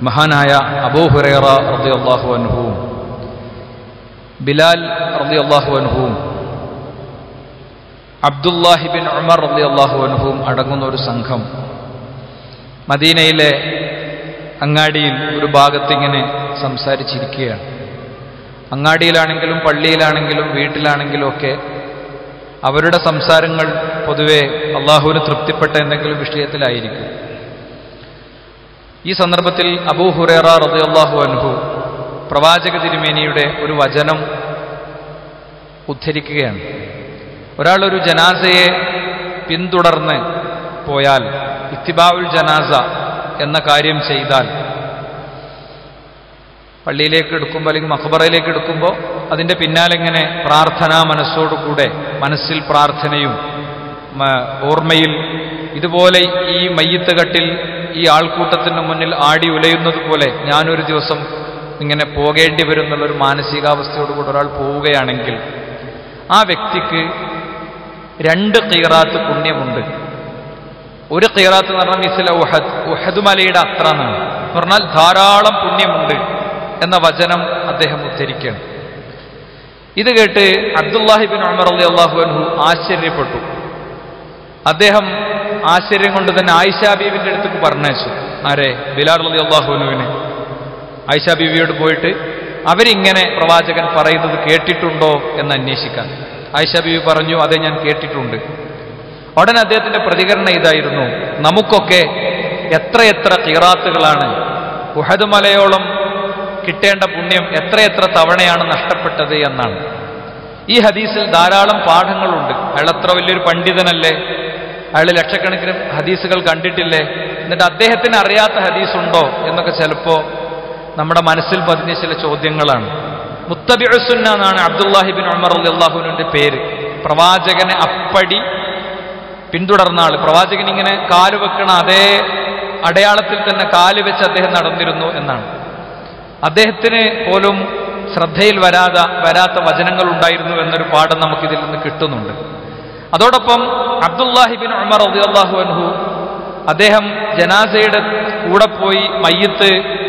മഹാനായ അബൂ ഹുറൈറ റളിയല്ലാഹു അൻഹുവും ബിലാൽ റളിയല്ലാഹു അൻഹുവും അബ്ദുല്ലാഹിബിൻ ഉമർ റളിയല്ലാഹു അൻഹുവും അടങ്ങുന്ന ഒരു സംഘം മദീനയിലെ അങ്ങാടിയിൽ ഒരു ഭാഗത്തിങ്ങനെ സംസാരിച്ചിരിക്കുകയാണ് അങ്ങാടിയിലാണെങ്കിലും പള്ളിയിലാണെങ്കിലും വീട്ടിലാണെങ്കിലും ഒക്കെ അവരുടെ സംസാരങ്ങൾ പൊതുവെ അള്ളാഹുവിന് തൃപ്തിപ്പെട്ട എന്തെങ്കിലും വിഷയത്തിലായിരിക്കും ഈ സന്ദർഭത്തിൽ അബൂ ഹുറേറ റളിയല്ലാഹു അൻഹു പ്രവാചക തിരുമേനിയുടെ ഒരു വചനം ഉദ്ധരിക്കുകയാണ് ഒരാൾ ഒരു ജനാസയെ പിന്തുടർന്ന് പോയാൽ ഇത്തിബാവുൽ ജനാസ എന്ന കാര്യം ചെയ്താൽ പള്ളിയിലേക്ക് എടുക്കുമ്പോൾ അല്ലെങ്കിൽ മഖബറയിലേക്ക് എടുക്കുമ്പോൾ അതിൻ്റെ പിന്നാലെ ഇങ്ങനെ പ്രാർത്ഥനാ മനസ്സോടുകൂടെ മനസ്സിൽ പ്രാർത്ഥനയും മ- ഓർമ്മയിൽ ഇതുപോലെ ഈ മയ്യത്ത് കട്ടിൽ ഈ ആൾക്കൂട്ടത്തിന് മുന്നിൽ ആടി ഉലയുന്നത് പോലെ ഞാനൊരു ദിവസം ഇങ്ങനെ പോകേണ്ടി വരും എന്നുള്ളൊരു മാനസികാവസ്ഥയോടുകൂടി ഒരാൾ പോവുകയാണെങ്കിൽ ആ വ്യക്തിക്ക് രണ്ട് കീറാത്ത് പുണ്യമുണ്ട് ഒരു കീറാത്ത് എന്ന് പറഞ്ഞാൽ മിസില ഉഹദ് ഉഹദ് മലയുടെ അത്ര എന്നാണ് എന്ന് പറഞ്ഞാൽ ധാരാളം പുണ്യമുണ്ട് എന്ന വചനം അദ്ദേഹം ഉദ്ധരിക്കുകയാണ് ഇത് കേട്ട് അബ്ദുല്ലാഹിബിൻ ഉമർ അലി അള്ളാഹു അൻഹു ആശ്ചര്യപ്പെട്ടു അദ്ദേഹം ആശ്ചര്യം കൊണ്ട് തന്നെ ആയിഷ ബീവിന്റെ അടുത്തേക്ക് പറഞ്ഞയച്ചു ആരെ ബിലാർ അലി അള്ളാഹുനുവിന് ആയിഷ ബീവിയോട് പോയിട്ട് അവരിങ്ങനെ പ്രവാചകൻ പറയുന്നത് കേട്ടിട്ടുണ്ടോ എന്ന് അന്വേഷിക്കാൻ ആയിഷ ബീവി പറഞ്ഞു അതെ ഞാൻ കേട്ടിട്ടുണ്ട് ഉടനെ അദ്ദേഹത്തിന്റെ പ്രതികരണം ഇതായിരുന്നു നമുക്കൊക്കെ എത്രയെത്ര കിറാത്തുകളാണ് ഉഹദ് മലയോളം കിട്ടേണ്ട പുണ്യം എത്രയെത്ര തവണയാണ് നഷ്ടപ്പെട്ടത് എന്നാണ് ഈ ഹദീസിൽ ധാരാളം പാഠങ്ങളുണ്ട് അയാൾ അത്ര വലിയൊരു പണ്ഡിതനല്ലേ അയാൾ ലക്ഷക്കണക്കിന് ഹദീസുകൾ കണ്ടിട്ടില്ലേ എന്നിട്ട് അദ്ദേഹത്തിന് അറിയാത്ത ഹദീസ് ഉണ്ടോ എന്നൊക്കെ ചിലപ്പോ നമ്മുടെ മനസ്സിൽ പതിഞ്ഞ ചില ചോദ്യങ്ങളാണ് മുത്തബിഉസുന്ന എന്നാണ് അബ്ദുല്ലാഹിബിൻ ഉമർ അള്ളാഹുവിന്റെ പേര് പ്രവാചകനെ അപ്പടി പിന്തുടർന്ന ആൾ പ്രവാചകൻ ഇങ്ങനെ കാല് വെക്കണ അതേ അടയാളത്തിൽ തന്നെ കാല് വെച്ച് അദ്ദേഹം നടന്നിരുന്നു എന്നാണ് അദ്ദേഹത്തിന് പോലും ശ്രദ്ധയിൽ വരാത വരാത്ത വചനങ്ങൾ ഉണ്ടായിരുന്നു എന്നൊരു പാഠം നമുക്കിതിൽ നിന്ന് കിട്ടുന്നുണ്ട് അതോടൊപ്പം അബ്ദുല്ലാഹിബിൻ ഉമർ റളിയല്ലാഹു അൻഹു അദ്ദേഹം ജനാസയുടെ കൂടെ പോയി മയ്യത്ത്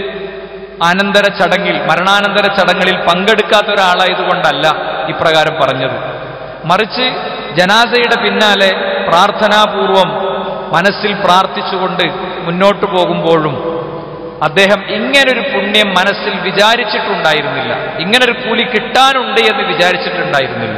അനന്തര ചടങ്ങിൽ മരണാനന്തര ചടങ്ങുകളിൽ പങ്കെടുക്കാത്ത ഒരാളായതുകൊണ്ടല്ല ഇപ്രകാരം പറഞ്ഞത് മറിച്ച് ജനാസയുടെ പിന്നാലെ പ്രാർത്ഥനാപൂർവം മനസ്സിൽ പ്രാർത്ഥിച്ചുകൊണ്ട് മുന്നോട്ട് പോകുമ്പോഴും അദ്ദേഹം ഇങ്ങനൊരു പുണ്യം മനസ്സിൽ വിചാരിച്ചിട്ടുണ്ടായിരുന്നില്ല ഇങ്ങനൊരു കൂലി കിട്ടാനുണ്ട് എന്ന് വിചാരിച്ചിട്ടുണ്ടായിരുന്നില്ല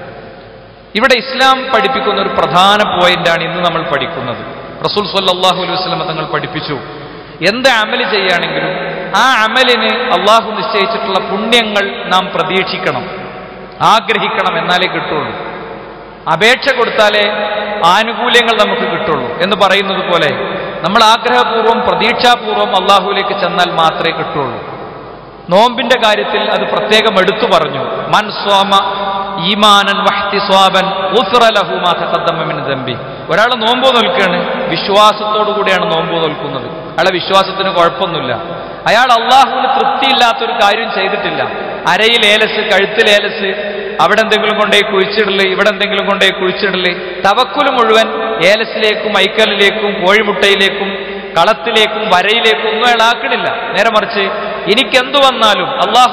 ഇവിടെ ഇസ്ലാം പഠിപ്പിക്കുന്ന ഒരു പ്രധാന പോയിന്റാണ് ഇന്ന് നമ്മൾ പഠിക്കുന്നത് റസൂൽ സല്ലല്ലാഹു അലൈഹി വസല്ലം തങ്ങൾ പഠിപ്പിച്ചു എന്ത് അമല് ചെയ്യുകയാണെങ്കിലും ആ അമലിന് അള്ളാഹു നിശ്ചയിച്ചിട്ടുള്ള പുണ്യങ്ങൾ നാം പ്രതീക്ഷിക്കണം ആഗ്രഹിക്കണം എന്നാലേ കിട്ടുള്ളൂ അപേക്ഷ കൊടുത്താലേ ആനുകൂല്യങ്ങൾ നമുക്ക് കിട്ടുള്ളൂ എന്ന് പറയുന്നത് പോലെ നമ്മൾ ആഗ്രഹപൂർവ്വം പ്രതീക്ഷാപൂർവ്വം അള്ളാഹുവിലേക്ക് ചെന്നാൽ മാത്രമേ കിട്ടുള്ളൂ നോമ്പിന്റെ കാര്യത്തിൽ അത് പ്രത്യേകം എടുത്തു പറഞ്ഞു മൻ സ്വാമ ഈമാനൻ വഹ്തിസ്വാബൻ ഉസ്റ ലഹു മാ തഖദ്ദമ മിൻ ദംബി ഒരാൾ നോമ്പ് നിൽക്കുകയാണ് വിശ്വാസത്തോടു കൂടിയാണ് നോമ്പ് നിൽക്കുന്നത് അയാളെ വിശ്വാസത്തിന് കുഴപ്പമൊന്നുമില്ല അയാൾ അള്ളാഹുവിന് തൃപ്തിയില്ലാത്തൊരു കാര്യം ചെയ്തിട്ടില്ല അരയിൽ ഏലസ് കഴുത്തിൽ ഏലസ് അവിടെ എന്തെങ്കിലും കൊണ്ടുപോയി കുഴിച്ചിടല് ഇവിടെ എന്തെങ്കിലും കൊണ്ടുപോയി കുഴിച്ചിടല് തവക്കുല് മുഴുവൻ ഏലസിലേക്കും ഐക്കലിലേക്കും കോഴിമുട്ടയിലേക്കും കളത്തിലേക്കും വരയിലേക്കും ഒന്നും അയാൾ ആക്കണില്ല നേരെ മറിച്ച് എനിക്കെന്തു വന്നാലും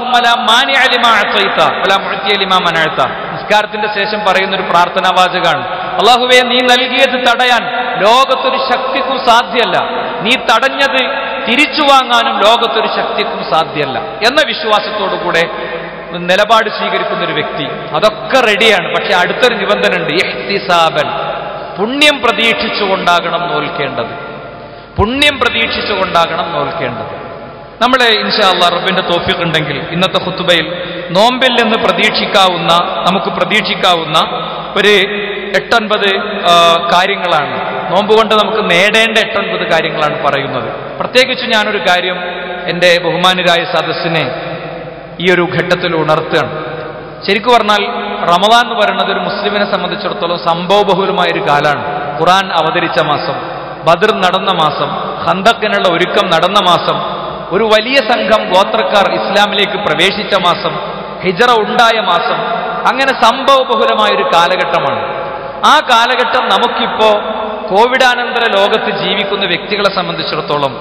അള്ളാഹുമല നിസ്കാരത്തിന്റെ ശേഷം പറയുന്ന ഒരു പ്രാർത്ഥനാ വാചകാണ് അള്ളാഹുവെ നീ നൽകിയത് തടയാൻ ലോകത്തൊരു ശക്തിക്കും സാധ്യമല്ല നീ തടഞ്ഞത് തിരിച്ചു വാങ്ങാനും ലോകത്തൊരു ശക്തിക്കും സാധ്യമല്ല എന്ന വിശ്വാസത്തോടുകൂടെ നിലപാട് സ്വീകരിക്കുന്ന ഒരു വ്യക്തി അതൊക്കെ റെഡിയാണ് പക്ഷെ അടുത്തൊരു നിബന്ധന ഉണ്ട് ഇഹ്തിസാബൻ പുണ്യം പ്രതീക്ഷിച്ചുകൊണ്ടാകണം നോൽക്കേണ്ടത് പുണ്യം പ്രതീക്ഷിച്ചുകൊണ്ടാകണം നോൽക്കേണ്ടത് നമ്മൾ ഇൻഷാ അള്ളാഹ് റബ്ബിന്റെ തോഫിക്ക് ഉണ്ടെങ്കിൽ ഇന്നത്തെ ഹുത്തുബയിൽ നോമ്പിൽ നിന്ന് പ്രതീക്ഷിക്കാവുന്ന നമുക്ക് പ്രതീക്ഷിക്കാവുന്ന ഒരു എട്ടൊൻപത് ആ, കാര്യങ്ങളാണ് നോമ്പ് കൊണ്ട് നമുക്ക് നേടേണ്ട എട്ടൊൻപത് കാര്യങ്ങളാണ് പറയുന്നത് പ്രത്യേകിച്ച് ഞാനൊരു കാര്യം എൻ്റെ ബഹുമാനരായ സദസ്സിനെ ഈ ഒരു ഘട്ടത്തിൽ ഉണർത്തുകയാണ് ശരിക്കു പറഞ്ഞാൽ റമദാൻ എന്ന് പറയുന്നത് ഒരു മുസ്ലിമിനെ സംബന്ധിച്ചിടത്തോളം സംഭവബഹുലമായ ഒരു കാലാണ് ഖുറാൻ അവതരിച്ച മാസം ബദർ നടന്ന മാസം ഹന്തക്കിനുള്ള ഒരുക്കം നടന്ന മാസം ഒരു വലിയ സംഘം ഗോത്രക്കാർ ഇസ്ലാമിലേക്ക് പ്രവേശിച്ച മാസം ഹിജറ ഉണ്ടായ മാസം അങ്ങനെ സംഭവബഹുലമായ ഒരു കാലഘട്ടമാണ് ആ കാലഘട്ടം നമുക്കിപ്പോ കോവിഡാനന്തര ലോകത്ത് ജീവിക്കുന്ന വ്യക്തികളെ സംബന്ധിച്ചിടത്തോളം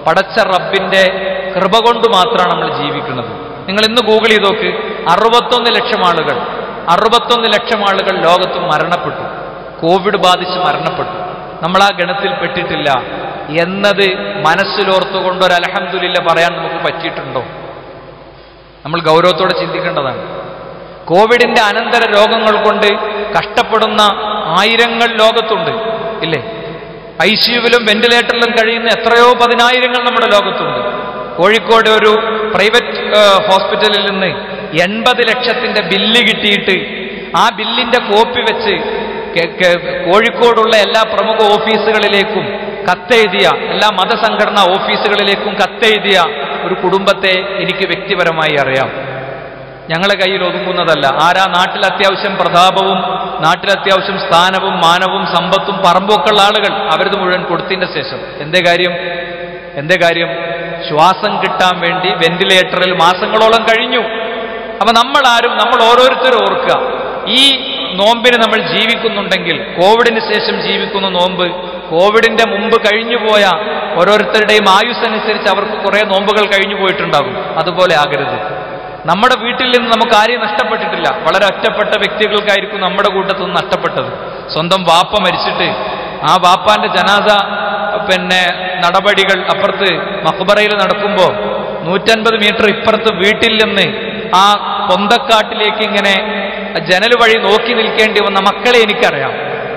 പടച്ച റബ്ബിന്റെ കൃപ കൊണ്ട് മാത്രമാണ് നമ്മൾ ജീവിക്കുന്നത് നിങ്ങൾ ഇന്ന് ഗൂഗിൾ ചെയ്ത് നോക്ക് അറുപത്തൊന്ന് ലക്ഷം ആളുകൾ അറുപത്തൊന്ന് ലക്ഷം ആളുകൾ ലോകത്ത് മരണപ്പെട്ടു കോവിഡ് ബാധിച്ച് മരണപ്പെട്ടു നമ്മൾ ആ ഗണത്തിൽ പെട്ടിട്ടില്ല എന്നത് മനസ്സിലോർത്തുകൊണ്ട് ഒരു അലഹമുല്ല പറയാൻ നമുക്ക് പറ്റിയിട്ടുണ്ടോ നമ്മൾ ഗൗരവത്തോടെ ചിന്തിക്കേണ്ടതാണ് കോവിഡിന്റെ അനന്തര രോഗങ്ങൾ കൊണ്ട് കഷ്ടപ്പെടുന്ന ആയിരങ്ങൾ ലോകത്തുണ്ട് ഇല്ലേ ഐ സിയുവിലും വെന്റിലേറ്ററിലും കഴിയുന്ന എത്രയോ പതിനായിരങ്ങൾ നമ്മുടെ ലോകത്തുണ്ട് കോഴിക്കോട് ഒരു പ്രൈവറ്റ് ഏഹ്, ഹോസ്പിറ്റലിൽ നിന്ന് എൺപത് ലക്ഷത്തിന്റെ ബില്ല് കിട്ടിയിട്ട് ആ ബില്ലിന്റെ കോപ്പി വെച്ച് കെ- കെ- കോഴിക്കോടുള്ള എല്ലാ പ്രമുഖ ഓഫീസുകളിലേക്കും കത്തെഴുതിയ എല്ലാ മതസംഘടനാ ഓഫീസുകളിലേക്കും കത്തെഴുതിയ ഒരു കുടുംബത്തെ എനിക്ക് വ്യക്തിപരമായി അറിയാം ഞങ്ങളെ കയ്യിൽ ഒതുങ്ങുന്നതല്ല ആരാ നാട്ടിൽ അത്യാവശ്യം പ്രതാപവും നാട്ടിൽ അത്യാവശ്യം സ്ഥാനവും മാനവും സമ്പത്തും പറമ്പൊക്കെ ഉള്ള ആളുകൾ അവരത് മുഴുവൻ കൊടുത്തതിന്റെ ശേഷം എന്തേ കാര്യം എന്തേ കാര്യം ശ്വാസം കിട്ടാൻ വേണ്ടി വെന്റിലേറ്ററിൽ മാസങ്ങളോളം കഴിഞ്ഞു അപ്പൊ നമ്മൾ ആരും നമ്മൾ ഓരോരുത്തരും ഓർക്കുക ഈ നോമ്പിന് നമ്മൾ ജീവിക്കുന്നുണ്ടെങ്കിൽ കോവിഡിന് ശേഷം ജീവിക്കുന്ന നോമ്പ് കോവിഡിന്റെ മുമ്പ് കഴിഞ്ഞുപോയ ഓരോരുത്തരുടെയും ആയുസ്സനുസരിച്ച് അവർക്ക് കുറെ നോമ്പുകൾ കഴിഞ്ഞു പോയിട്ടുണ്ടാകും അതുപോലെ ആകരുത് നമ്മുടെ വീട്ടിൽ നിന്ന് നമുക്ക് ആരെയും നഷ്ടപ്പെട്ടിട്ടില്ല വളരെ ഒറ്റപ്പെട്ട വ്യക്തികൾക്കായിരിക്കും നമ്മുടെ കൂട്ടത്തിൽ നിന്ന് നഷ്ടപ്പെട്ടത് സ്വന്തം വാപ്പ മരിച്ചിട്ട് ആ വാപ്പാന്റെ ജനാസ പിന്നെ നടപടികൾ അപ്പുറത്ത് മക്ബറയിൽ നടക്കുമ്പോൾ നൂറ്റൻപത് മീറ്റർ ഇപ്പുറത്ത് വീട്ടിൽ നിന്ന് ആ പൊന്തക്കാട്ടിലേക്ക് ഇങ്ങനെ ജനൽ വഴി നോക്കി നിൽക്കേണ്ടി വന്ന മക്കളെ എനിക്കറിയാം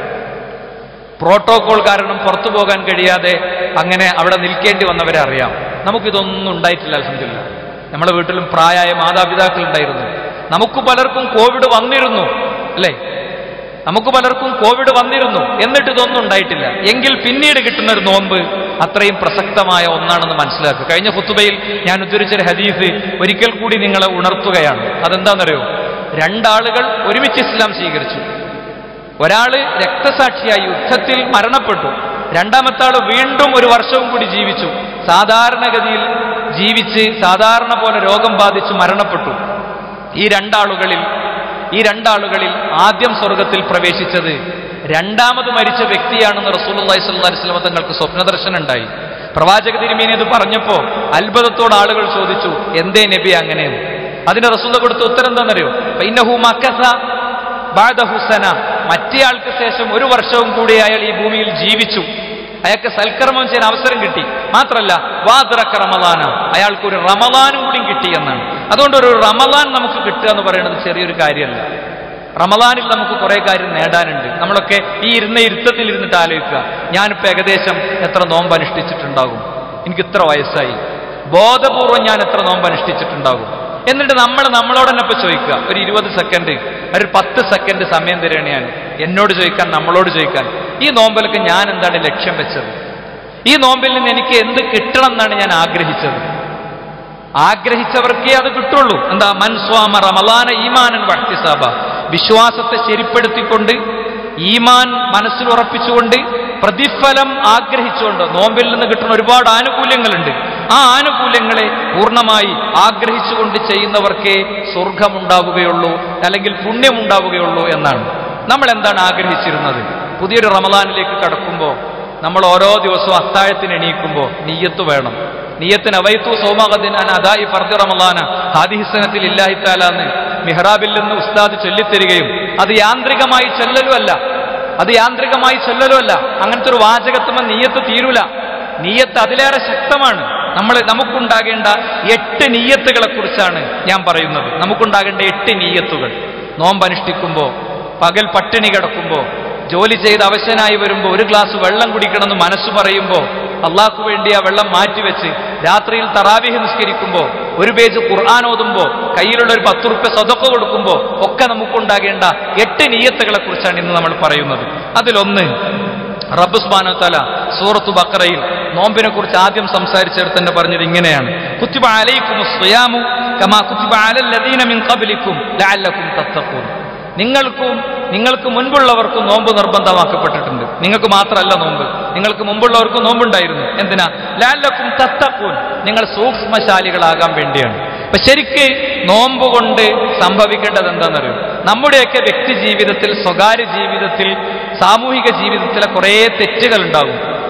പ്രോട്ടോകോൾ കാരണം പുറത്തു പോകാൻ കഴിയാതെ അങ്ങനെ അവിടെ നിൽക്കേണ്ടി വന്നവരെ അറിയാം നമുക്കിതൊന്നും ഉണ്ടായിട്ടില്ല അലഹമില്ല നമ്മുടെ വീട്ടിലും പ്രായമായ മാതാപിതാക്കൾ ഉണ്ടായിരുന്നു നമുക്ക് പലർക്കും കോവിഡ് വന്നിരുന്നു അല്ലേ നമുക്ക് പലർക്കും കോവിഡ് വന്നിരുന്നു എന്നിട്ട് ഇതൊന്നും ഉണ്ടായിട്ടില്ല എങ്കിൽ പിന്നീട് കിട്ടുന്ന ഒരു നോമ്പ് അത്രയും പ്രസക്തമായ ഒന്നാണെന്ന് മനസ്സിലാക്കുക കഴിഞ്ഞ ഫുത്തുബയിൽ ഞാൻ ഉദ്ധരിച്ചൊരു ഹദീസ് ഒരിക്കൽ കൂടി നിങ്ങളെ ഉണർത്തുകയാണ് അതെന്താണെന്നറിയോ രണ്ടാളുകൾ ഒരുമിച്ച് ഇസ്ലാം സ്വീകരിച്ചു ഒരാള് രക്തസാക്ഷിയായി യുദ്ധത്തിൽ മരണപ്പെട്ടു രണ്ടാമത്തെ ആള് വീണ്ടും ഒരു വർഷവും കൂടി ജീവിച്ചു സാധാരണഗതിയിൽ ജീവിച്ച് സാധാരണ പോലെ രോഗം ബാധിച്ച് മരണപ്പെട്ടു ഈ രണ്ടാളുകളിൽ ഈ രണ്ടാളുകളിൽ ആദ്യം സ്വർഗത്തിൽ പ്രവേശിച്ചത് രണ്ടാമത് മരിച്ച വ്യക്തിയാണെന്ന് റസൂലുള്ളാഹി സ്വല്ലല്ലാഹി അലൈഹി വസല്ലം തങ്ങൾക്ക് സ്വപ്നദർശനം ഉണ്ടായി പ്രവാചക തിരുമേനി ഇത് പറഞ്ഞപ്പോ അത്ഭുതത്തോട് ആളുകൾ ചോദിച്ചു എന്തേ നബി അങ്ങനെയെന്ന് അതിന് റസൂല കൊടുത്ത ഉത്തരം എന്താണെന്നറിയോ ഇന്നഹു മക്കസ ബാദ ഹുസന മറ്റേയാൾക്ക് ശേഷം ഒരു വർഷവും കൂടി അയാൾ ഈ ഭൂമിയിൽ ജീവിച്ചു അയാൾക്ക് സൽക്കർമ്മം ചെയ്യാൻ അവസരം കിട്ടി മാത്രമല്ല വാതിറക്ക റമദാന അയാൾക്ക് ഒരു റമദാനും കൂടി കിട്ടി എന്നാണ് അതുകൊണ്ട് ഒരു റമദാൻ നമുക്ക് കിട്ടുക എന്ന് പറയുന്നത് ചെറിയൊരു കാര്യമല്ല റമദാനിൽ നമുക്ക് കുറെ കാര്യം നേടാനുണ്ട് നമ്മളൊക്കെ ഈ ഇരുന്ന ഇരുത്തത്തിൽ ഇരുന്നിട്ട് ആലോചിക്കുക ഞാനിപ്പോൾ ഏകദേശം എത്ര നോമ്പ് അനുഷ്ഠിച്ചിട്ടുണ്ടാകും എനിക്ക് ഇത്ര വയസ്സായി ബോധപൂർവം ഞാൻ എത്ര നോമ്പ് അനുഷ്ഠിച്ചിട്ടുണ്ടാകും എന്നിട്ട് നമ്മൾ നമ്മളോട് തന്നെ ഇപ്പൊ ചോദിക്കുക ഒരു ഇരുപത് സെക്കൻഡ് ഒരു പത്ത് സെക്കൻഡ് സമയം തരികയാണ് ഞാൻ എന്നോട് ചോദിക്കാൻ നമ്മളോട് ചോദിക്കാൻ ഈ നോമ്പിലൊക്കെ ഞാൻ എന്താണ് ലക്ഷ്യം വെച്ചത് ഈ നോമ്പിൽ നിന്ന് എനിക്ക് എന്ത് കിട്ടണം എന്നാണ് ഞാൻ ആഗ്രഹിച്ചത് ആഗ്രഹിച്ചവർക്കേ അത് കിട്ടുള്ളൂ എന്താ മൻസ്വാമ റമലാന ഈമാനൻ വഹ്തിസാബ വിശ്വാസത്തെ ശരിപ്പെടുത്തിക്കൊണ്ട് ഈമാൻ മനസ്സിൽ ഉറപ്പിച്ചുകൊണ്ട് പ്രതിഫലം ആഗ്രഹിച്ചുകൊണ്ട് നോമ്പിൽ നിന്ന് കിട്ടുന്ന ഒരുപാട് ആനുകൂല്യങ്ങളുണ്ട് ആ ആനുകൂല്യങ്ങളെ പൂർണ്ണമായി ആഗ്രഹിച്ചുകൊണ്ട് ചെയ്യുന്നവർക്കേ സ്വർഗമുണ്ടാവുകയുള്ളൂ അല്ലെങ്കിൽ പുണ്യമുണ്ടാവുകയുള്ളൂ എന്നാണ് നമ്മൾ എന്താണ് ആഗ്രഹിച്ചിരുന്നത് പുതിയൊരു റമദാനിലേക്ക് കടക്കുമ്പോൾ നമ്മൾ ഓരോ ദിവസവും അത്താഴത്തിന് എണീക്കുമ്പോൾ നീയത്ത് വേണം നീയത്തിന് അവൈത്തു സോമാകദിൻ അൻ അദായി ഫർദ് റമദാന ഹാദിഹിസനത്തിൽ ഇല്ലാഹിത്താലാന്ന് മിഹ്റാബിൽ നിന്ന് ഉസ്താദ് ചൊല്ലിത്തരികയും അത് യാന്ത്രികമായി ചൊല്ലലുമല്ല അത് യാന്ത്രികമായി ചൊല്ലലുമല്ല അങ്ങനത്തെ ഒരു വാചകത്തുമ്പോൾ നീയത്ത് തീരൂല നീയത്ത് അതിലേറെ ശക്തമാണ് നമ്മൾ നമുക്കുണ്ടാകേണ്ട എട്ട് നീയത്തുകളെ കുറിച്ചാണ് ഞാൻ പറയുന്നത് നമുക്കുണ്ടാകേണ്ട എട്ട് നീയത്തുകൾ നോമ്പ് അനുഷ്ഠിക്കുമ്പോൾ പകൽ പട്ടിണി കിടക്കുമ്പോൾ ജോലി ചെയ്ത് അവശനായി വരുമ്പോൾ ഒരു ഗ്ലാസ് വെള്ളം കുടിക്കണമെന്ന് മനസ്സ് പറയുമ്പോൾ അള്ളാഹ്ക്ക് വേണ്ടി ആ വെള്ളം മാറ്റിവെച്ച് രാത്രിയിൽ തറാവിഹ് നിസ്കരിക്കുമ്പോൾ ഒരു പേജ് ഖുർആൻ ഓതുമ്പോൾ കയ്യിലുള്ള ഒരു പത്ത് റുപ്യ സ്വതക്ക കൊടുക്കുമ്പോൾ ഒക്കെ നമുക്കുണ്ടാകേണ്ട എട്ട് നീയത്തുകളെ കുറിച്ചാണ് ഇന്ന് നമ്മൾ പറയുന്നത് അതിലൊന്ന് റബ്ബ് സുബ്ഹാനഹു വ തആല സൂറത്തു ബഖറയിൽ നോമ്പിനെ കുറിച്ച് ആദ്യം സംസാരിച്ചെടുത്ത് തന്നെ പറഞ്ഞത് ഇങ്ങനെയാണ് കുത്തിബ അലൈക്കുമുസ് സിയാമു കമാ കുത്തിബ അലൽ ലദീന മിൻ ഖബ്ലിക്കും ലഅല്ലക്കും തത്തഖൂൻ നിങ്ങൾക്കും നിങ്ങൾക്ക് മുൻപുള്ളവർക്കും നോമ്പ് നിർബന്ധമാക്കപ്പെട്ടിട്ടുണ്ട് നിങ്ങൾക്ക് മാത്രമല്ല നോമ്പ് നിങ്ങൾക്ക് മുമ്പുള്ളവർക്കും നോമ്പുണ്ടായിരുന്നു എന്തിനാ ലാലക്കും തത്തക്കൂൻ നിങ്ങൾ സൂക്ഷ്മശാലികളാകാൻ വേണ്ടിയാണ് അപ്പൊ ശരിക്ക് നോമ്പ് കൊണ്ട് സംഭവിക്കേണ്ടത് എന്താണെന്നറിയോ നമ്മുടെയൊക്കെ വ്യക്തി ജീവിതത്തിൽ സ്വകാര്യ ജീവിതത്തിൽ സാമൂഹിക ജീവിതത്തിലെ കുറേ തെറ്റുകൾ ഉണ്ടാകും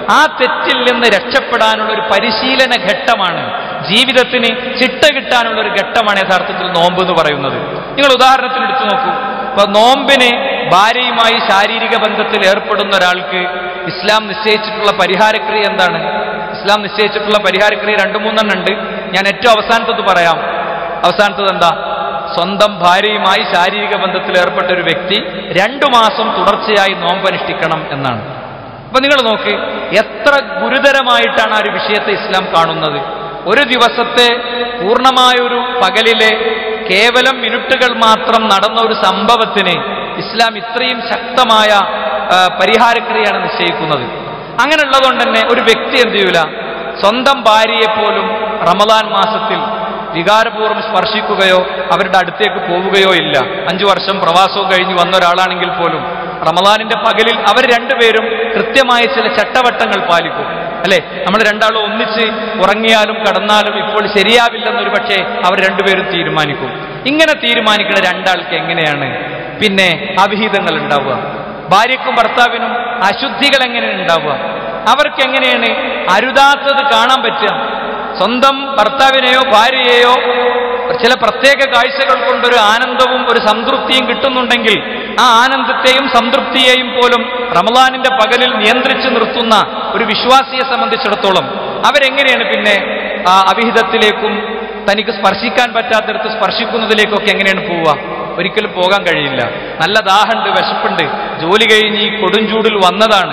ആ തെറ്റിൽ നിന്ന് രക്ഷപ്പെടാനുള്ള ഒരു പരിശീലന ഘട്ടമാണ് ജീവിതത്തിന് ചിട്ട കിട്ടാനുള്ള ഒരു ഘട്ടമാണ് യഥാർത്ഥത്തിൽ നോമ്പ് എന്ന് പറയുന്നത് നിങ്ങൾ ഉദാഹരണത്തിന് എടുത്തു നോക്കൂ ഇപ്പൊ നോമ്പിന് ഭാര്യയുമായി ശാരീരിക ബന്ധത്തിൽ ഏർപ്പെടുന്ന ഒരാൾക്ക് ഇസ്ലാം നിശ്ചയിച്ചിട്ടുള്ള പരിഹാരക്രിയ എന്താണ് ഇസ്ലാം നിശ്ചയിച്ചിട്ടുള്ള പരിഹാരക്രിയ രണ്ടു മൂന്നെണ്ണം ഉണ്ട് ഞാൻ ഏറ്റവും അവസാനത്തത് പറയാം അവസാനത്തത് എന്താ സ്വന്തം ഭാര്യയുമായി ശാരീരിക ബന്ധത്തിൽ ഏർപ്പെട്ട ഒരു വ്യക്തി രണ്ടു മാസം തുടർച്ചയായി നോമ്പനുഷ്ഠിക്കണം എന്നാണ് അപ്പൊ നിങ്ങൾ നോക്ക് എത്ര ഗുരുതരമായിട്ടാണ് ആ ഒരു വിഷയത്തെ ഇസ്ലാം കാണുന്നത് ഒരു ദിവസത്തെ പൂർണ്ണമായൊരു പകലിലെ കേവലം മിനിറ്റുകൾ മാത്രം നടന്ന ഒരു സംഭവത്തിന് ഇസ്ലാം ഇത്രയും ശക്തമായ ആ, പരിഹാരക്രിയയാണ് നിശ്ചയിക്കുന്നത് അങ്ങനെയുള്ളതുകൊണ്ട് തന്നെ ഒരു വ്യക്തി എന്ത് ചെയ്യൂല സ്വന്തം ഭാര്യയെ പോലും റമദാൻ മാസത്തിൽ വികാരപൂർവ്വം സ്പർശിക്കുകയോ അവരുടെ അടുത്തേക്ക് പോവുകയോ ഇല്ല അഞ്ചു വർഷം പ്രവാസവും കഴിഞ്ഞ് വന്ന ഒരാളാണെങ്കിൽ പോലും റമദാനിന്റെ പകലിൽ അവർ രണ്ടുപേരും കൃത്യമായ ചില ചട്ടവട്ടങ്ങൾ പാലിക്കും അല്ലെ നമ്മൾ രണ്ടാളും ഒന്നിച്ച് ഉറങ്ങിയാലും കടന്നാലും ഇപ്പോൾ ശരിയാവില്ലെന്നൊരു പക്ഷേ അവർ രണ്ടുപേരും തീരുമാനിക്കും ഇങ്ങനെ തീരുമാനിക്കുന്ന രണ്ടാൾക്ക് എങ്ങനെയാണ് പിന്നെ അവിഹിതങ്ങൾ ഉണ്ടാവുക ഭാര്യയ്ക്കും ഭർത്താവിനും അശുദ്ധികൾ എങ്ങനെയാണ് ഉണ്ടാവുക അവർക്ക് എങ്ങനെയാണ് അരുതാത്തത് കാണാൻ പറ്റുക സ്വന്തം ഭർത്താവിനെയോ ഭാര്യയെയോ ചില പ്രത്യേക കാഴ്ചകൾ കൊണ്ടൊരു ആനന്ദവും ഒരു സംതൃപ്തിയും കിട്ടുന്നുണ്ടെങ്കിൽ ആ ആനന്ദത്തെയും സംതൃപ്തിയെയും പോലും റമലാനിന്റെ പകലിൽ നിയന്ത്രിച്ചു നിർത്തുന്ന ഒരു വിശ്വാസിയെ സംബന്ധിച്ചിടത്തോളം അവരെങ്ങനെയാണ് പിന്നെ ആ അവിഹിതത്തിലേക്കും തനിക്ക് സ്പർശിക്കാൻ പറ്റാത്തിടത്ത് സ്പർശിക്കുന്നതിലേക്കൊക്കെ എങ്ങനെയാണ് പോവുക ഒരിക്കലും പോകാൻ കഴിയില്ല നല്ല ദാഹമുണ്ട് വിശപ്പുണ്ട് ജോലി കഴിഞ്ഞ് ഈ കൊടുംചൂടിൽ വന്നതാണ്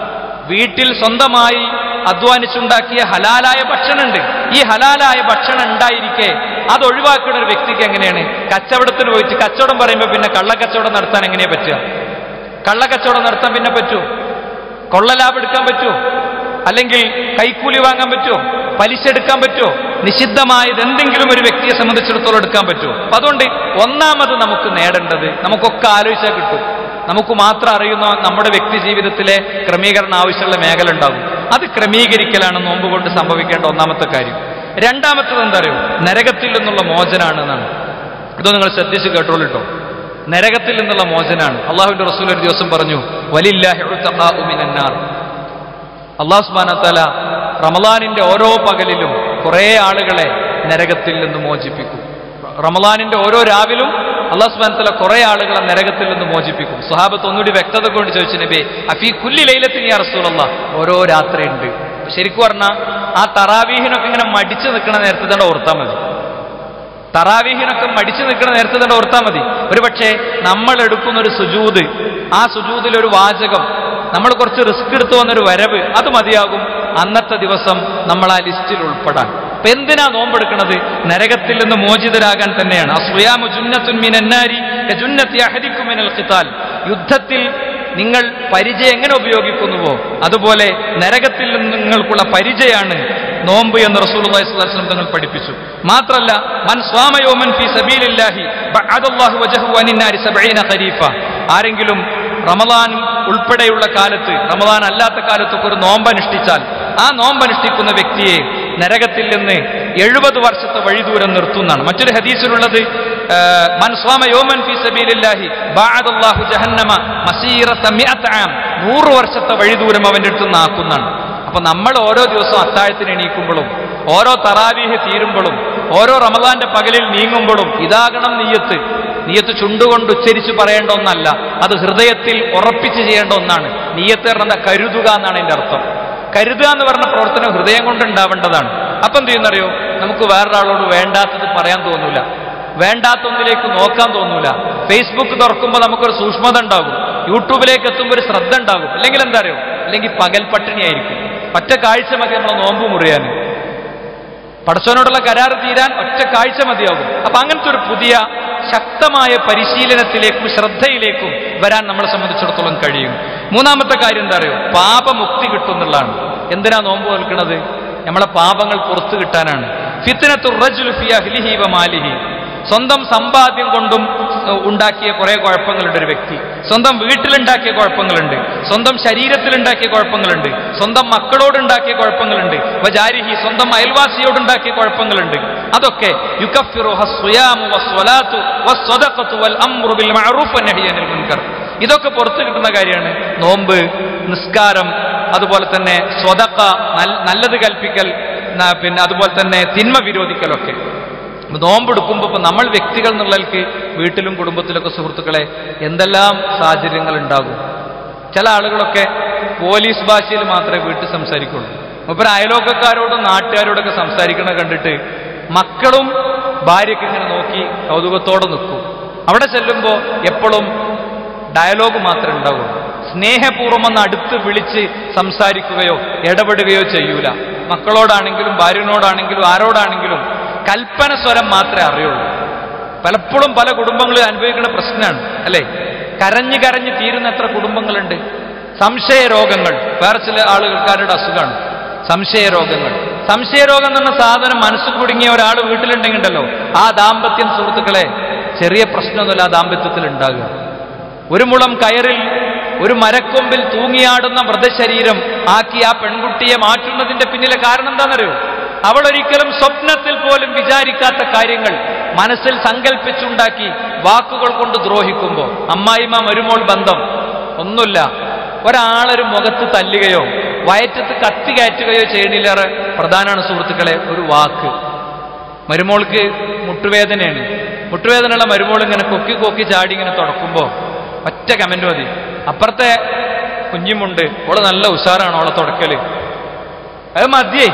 വീട്ടിൽ സ്വന്തമായി അധ്വാനിച്ചുണ്ടാക്കിയ ഹലാലായ ഭക്ഷണമുണ്ട് ഈ ഹലാലായ ഭക്ഷണം ഉണ്ടായിരിക്കെ അത് ഒഴിവാക്കുന്ന ഒരു വ്യക്തിക്ക് എങ്ങനെയാണ് കച്ചവടത്തിന് പോയിട്ട് കച്ചവടം പറയുമ്പോൾ പിന്നെ കള്ളക്കച്ചവടം നടത്താൻ എങ്ങനെയാ പറ്റുക കള്ളക്കച്ചവടം നടത്താൻ പിന്നെ പറ്റുമോ കൊള്ളലാഭം എടുക്കാൻ പറ്റുമോ അല്ലെങ്കിൽ കൈക്കൂലി വാങ്ങാൻ പറ്റുമോ പലിശ എടുക്കാൻ പറ്റുമോ നിഷിദ്ധമായത് എന്തെങ്കിലും ഒരു വ്യക്തിയെ സംബന്ധിച്ചിടത്തോളം എടുക്കാൻ പറ്റുമോ അപ്പൊ അതുകൊണ്ട് ഒന്നാമത് നമുക്ക് നേടേണ്ടത് നമുക്കൊക്കെ ആലോചിച്ചാൽ കിട്ടും നമുക്ക് മാത്രം അറിയുന്ന നമ്മുടെ വ്യക്തി ജീവിതത്തിലെ ക്രമീകരണം ആവശ്യമുള്ള മേഖല ഉണ്ടാകും അത് ക്രമീകരിക്കലാണ് നോമ്പ് കൊണ്ട് സംഭവിക്കേണ്ട ഒന്നാമത്തെ കാര്യം രണ്ടാമത്തത് എന്താ അറിയോ നരകത്തിൽ നിന്നുള്ള മോചനാണ് എന്നാണ് ഇത് നിങ്ങൾ ശ്രദ്ധിച്ച് കേട്ടോളൂ കേട്ടോ നരകത്തിൽ നിന്നുള്ള മോചനാണ് അള്ളാഹുവിന്റെ റസൂൽ ഒരു ദിവസം പറഞ്ഞു വലില്ലാഹി ഉത്തഖാഉ മിനന്നാർ അള്ളാഹു സുബ്ഹാനഹു റമലാനിന്റെ ഓരോ പകലിലും കുറേ ആളുകളെ നരകത്തിൽ നിന്ന് മോചിപ്പിക്കും റമലാനിന്റെ ഓരോ രാവിലും അള്ളാഹു സുബ്ഹാനഹു കുറേ ആളുകളെ നരകത്തിൽ നിന്ന് മോചിപ്പിക്കും സ്വഹാബത്ത് ഒന്നുകൂടി വ്യക്തത കൊണ്ട് ചോദിച്ചു നബി അഫീ കുല്ലി ലൈലത്തിൽ യാ റസൂലല്ല ഓരോ രാത്രിയുണ്ട് അപ്പൊ ശരിക്കും പറഞ്ഞാൽ ആ തറാവീഹിനൊക്കെ ഇങ്ങനെ മടിച്ചു നിൽക്കണ നേരത്തെ തന്നെ ഓർത്താൽ മതി തറാവീഹിനൊക്കെ മടിച്ചു നിൽക്കുന്ന നേരത്തെ തന്നെ ഓർത്താൽ മതി ഒരു പക്ഷേ നമ്മൾ എടുക്കുന്ന ഒരു സുജൂത് ആ സുജൂതിൽ ഒരു വാചകം നമ്മൾ കുറച്ച് റിസ്ക് എടുത്തു വന്നൊരു വരവ് അത് മതിയാകും അന്നത്തെ ദിവസം നമ്മൾ ആ ലിസ്റ്റിൽ ഉൾപ്പെടാൻ അപ്പൊ എന്തിനാ നോമ്പെടുക്കുന്നത് നരകത്തിൽ നിന്ന് മോചിതരാകാൻ തന്നെയാണ് അസ്വയാമു ജുന്നത്തുൻ മിനന്നാരി കജുന്നത്തി അഹദിക്കും മിനൽ ഖിതാൽ യുദ്ധത്തിൽ നിങ്ങൾ പരിചയം എങ്ങനെ ഉപയോഗിക്കുന്നുവോ അതുപോലെ നരകത്തിൽ നിന്ന് നിങ്ങൾക്കുള്ള പരിചയമാണ് നോമ്പ് എന്ന് റസൂലുള്ളാഹി സ്വല്ലല്ലാഹു അലൈഹി വസല്ലം തങ്ങൾ പഠിപ്പിച്ചു മാത്രല്ല മൻ സ്വാമയോമൻ ഫീ സബീലില്ലാഹി ബഅദല്ലാഹു വജഹു അനിന്നാരി സബഈന ഖരീഫ ആരെങ്കിലും റമദാൻ ഉൾപ്പെടെയുള്ള കാലത്ത് റമദാൻ അല്ലാത്ത കാലത്തൊക്കെ ഒരു നോമ്പ് അനുഷ്ഠിച്ചാൽ ആ നോമ്പ് അനുഷ്ഠിക്കുന്ന വ്യക്തിയെ നരകത്തിൽ നിന്ന് എഴുപത് വർഷത്തെ വഴിദൂരം നിർത്തുന്നതാണ് മറ്റൊരു ഹദീസിലുള്ളത് ആ, മൻ സ്വാമ യോമൻ ഫീ സബീലില്ലാഹി ബഅദല്ലാഹു ജഹന്നമ മസീറത മിഅത ആം നൂറ് വർഷത്തെ വഴിദൂരം അവന്റെ അടുത്ത് നിന്ന് ആക്കുന്നതാണ് അപ്പൊ നമ്മൾ ഓരോ ദിവസവും അത്താഴത്തിന് എണീക്കുമ്പോഴും ഓരോ തറാവീഹ് തീരുമ്പോഴും ഓരോ റമദാന്റെ പകലിൽ നീങ്ങുമ്പോഴും ഇതാകണം നീയത്ത് നീയത്ത് ചുണ്ടുകൊണ്ട് ഉച്ചരിച്ച് പറയേണ്ട ഒന്നല്ല അത് ഹൃദയത്തിൽ ഉറപ്പിച്ച് ചെയ്യേണ്ട ഒന്നാണ് നീയത്ത് പറഞ്ഞ എന്താ കരുതുക എന്നാണ് എൻ്റെ അർത്ഥം കരുതുക എന്ന് പറഞ്ഞ പ്രവർത്തനം ഹൃദയം കൊണ്ട് ഉണ്ടാവേണ്ടതാണ് അപ്പം എന്ത് ചെയ്യുന്നറിയോ നമുക്ക് വേറൊരാളോട് വേണ്ടാത്തത് പറയാൻ തോന്നൂല വേണ്ടാത്ത ഒന്നിലേക്ക് നോക്കാൻ തോന്നൂല ഫേസ്ബുക്ക് തുറക്കുമ്പോൾ നമുക്കൊരു സൂക്ഷ്മത ഉണ്ടാകും യൂട്യൂബിലേക്ക് എത്തുമ്പോൾ ഒരു ശ്രദ്ധ ഉണ്ടാകും അല്ലെങ്കിൽ എന്താ അറിയോ അല്ലെങ്കിൽ പകൽ പട്ടിണിയായിരിക്കും ഒറ്റ കാഴ്ച മതി നമ്മളെ നോമ്പ് മുറിയാൻ പടച്ചവനോടുള്ള കരാർ തീരാൻ ഒറ്റ കാഴ്ച മതിയാകും അപ്പൊ അങ്ങനത്തെ ഒരു പുതിയ ശക്തമായ പരിശീലനത്തിലേക്കും ശ്രദ്ധയിലേക്കും വരാൻ നമ്മളെ സംബന്ധിച്ചിടത്തോളം കഴിയും മൂന്നാമത്തെ കാര്യം എന്താ അറിയോ പാപമുക്തി കിട്ടും എന്നുള്ളതാണ് എന്തിനാ നോമ്പ് നിൽക്കുന്നത് നമ്മളെ പാപങ്ങൾ പുറത്തു കിട്ടാനാണ് ഫിത്തിനത്തു റജുലു ഫി അഹ്ലിഹി വ മാലിഹി സ്വന്തം സമ്പാദ്യം കൊണ്ടും ഏഹ്, ഉണ്ടാക്കിയ കുറെ കുഴപ്പങ്ങളുണ്ട് ഒരു വ്യക്തി സ്വന്തം വീട്ടിലുണ്ടാക്കിയ കുഴപ്പങ്ങളുണ്ട് സ്വന്തം ശരീരത്തിലുണ്ടാക്കിയ കുഴപ്പങ്ങളുണ്ട് സ്വന്തം മക്കളോടുണ്ടാക്കിയ കുഴപ്പങ്ങളുണ്ട് വജാരിഹി സ്വന്തം അയൽവാസിയോടുണ്ടാക്കിയ കുഴപ്പങ്ങളുണ്ട് അതൊക്കെ യുകഫിറുഹ സ്വയാമു വസ്വലാത്തു വസ്വദഖത്തു വൽ അംറു ബിൽ മഅറൂഫ് വന്നഹി അനിൽ മുൻകർ ഇതൊക്കെ പുറത്തു കിട്ടുന്ന കാര്യമാണ് നോമ്പ് നിസ്കാരം അതുപോലെ തന്നെ സ്വതക്ക നൽ- നല്ലത് കൽപ്പിക്കൽ ന- പിന്നെ അതുപോലെ തന്നെ തിന്മ വിരോധിക്കലൊക്കെ അപ്പൊ നോമ്പെടുക്കുമ്പോൾ ഇപ്പൊ നമ്മൾ വ്യക്തികൾ എന്നുള്ളവർക്ക് വീട്ടിലും കുടുംബത്തിലൊക്കെ സുഹൃത്തുക്കളെ എന്തെല്ലാം സാഹചര്യങ്ങൾ ഉണ്ടാകും ചില ആളുകളൊക്കെ പോലീസ് ഭാഷയിൽ മാത്രമേ വീട്ടിൽ സംസാരിക്കുള്ളൂ മുപ്പര് അയലോക്കക്കാരോടും നാട്ടുകാരോടൊക്കെ സംസാരിക്കണ കണ്ടിട്ട് മക്കളും ഭാര്യയ്ക്ക് ഇങ്ങനെ നോക്കി കൗതുകത്തോടെ നിൽക്കും അവിടെ ചെല്ലുമ്പോൾ എപ്പോഴും ഡയലോഗ് മാത്രമേ ഉണ്ടാവുള്ളൂ സ്നേഹപൂർവ്വം ഒന്ന് അടുത്ത് വിളിച്ച് സംസാരിക്കുകയോ ഇടപെടുകയോ ചെയ്യൂല മക്കളോടാണെങ്കിലും ഭാര്യനോടാണെങ്കിലും ആരോടാണെങ്കിലും കൽപ്പന സ്വരം മാത്രമേ അറിയുള്ളൂ പലപ്പോഴും പല കുടുംബങ്ങളിൽ അനുഭവിക്കുന്ന പ്രശ്നമാണ് അല്ലേ കരഞ്ഞ് കരഞ്ഞ് തീരുന്ന എത്ര കുടുംബങ്ങളുണ്ട് സംശയ രോഗങ്ങൾ വേറെ ചില ആളുകൾക്കാരുടെ അസുഖമാണ് സംശയ രോഗങ്ങൾ സംശയരോഗം എന്ന സാധനം മനസ്സ് കുടുങ്ങിയ ഒരാൾ വീട്ടിലുണ്ടെങ്കിണ്ടല്ലോ ആ ദാമ്പത്യം സുഹൃത്തുക്കളെ ചെറിയ പ്രശ്നമൊന്നുമില്ല ആ ദാമ്പത്യത്തിൽ ഉണ്ടാകുക ഒരു മുളം കയറിൽ ഒരു മരക്കൊമ്പിൽ തൂങ്ങിയാടുന്ന മൃതശരീരം ആക്കി ആ പെൺകുട്ടിയെ മാറ്റുന്നതിന്റെ പിന്നിലെ കാരണം എന്താണെന്നറിയോ അവൾ ഒരിക്കലും സ്വപ്നത്തിൽ പോലും വിചാരിക്കാത്ത കാര്യങ്ങൾ മനസ്സിൽ സങ്കല്പിച്ചുണ്ടാക്കി വാക്കുകൾ കൊണ്ട് ദ്രോഹിക്കുമ്പോൾ അമ്മായിമ്മ മരുമോൾ ബന്ധം ഒന്നുമില്ല ഒരാളൊരു മുഖത്ത് തല്ലുകയോ വയറ്റത്ത് കത്തി കയറ്റുകയോ ചെയ്യണില്ലേറെ പ്രധാനമാണ് സുഹൃത്തുക്കളെ ഒരു വാക്ക് മരുമോൾക്ക് മുട്ടുവേദനയാണ് മുട്ടുവേദനയുള്ള മരുമോൾ ഇങ്ങനെ കൊക്കി കൊക്കി ചാടി ഇങ്ങനെ തുടക്കുമ്പോൾ ഒറ്റ കമന്റ് മതി അപ്പുറത്തെ കുഞ്ഞുമുണ്ട് ഓള് നല്ല ഉഷാറാണ് ഓളെ തുടക്കല് അത് മതിയേ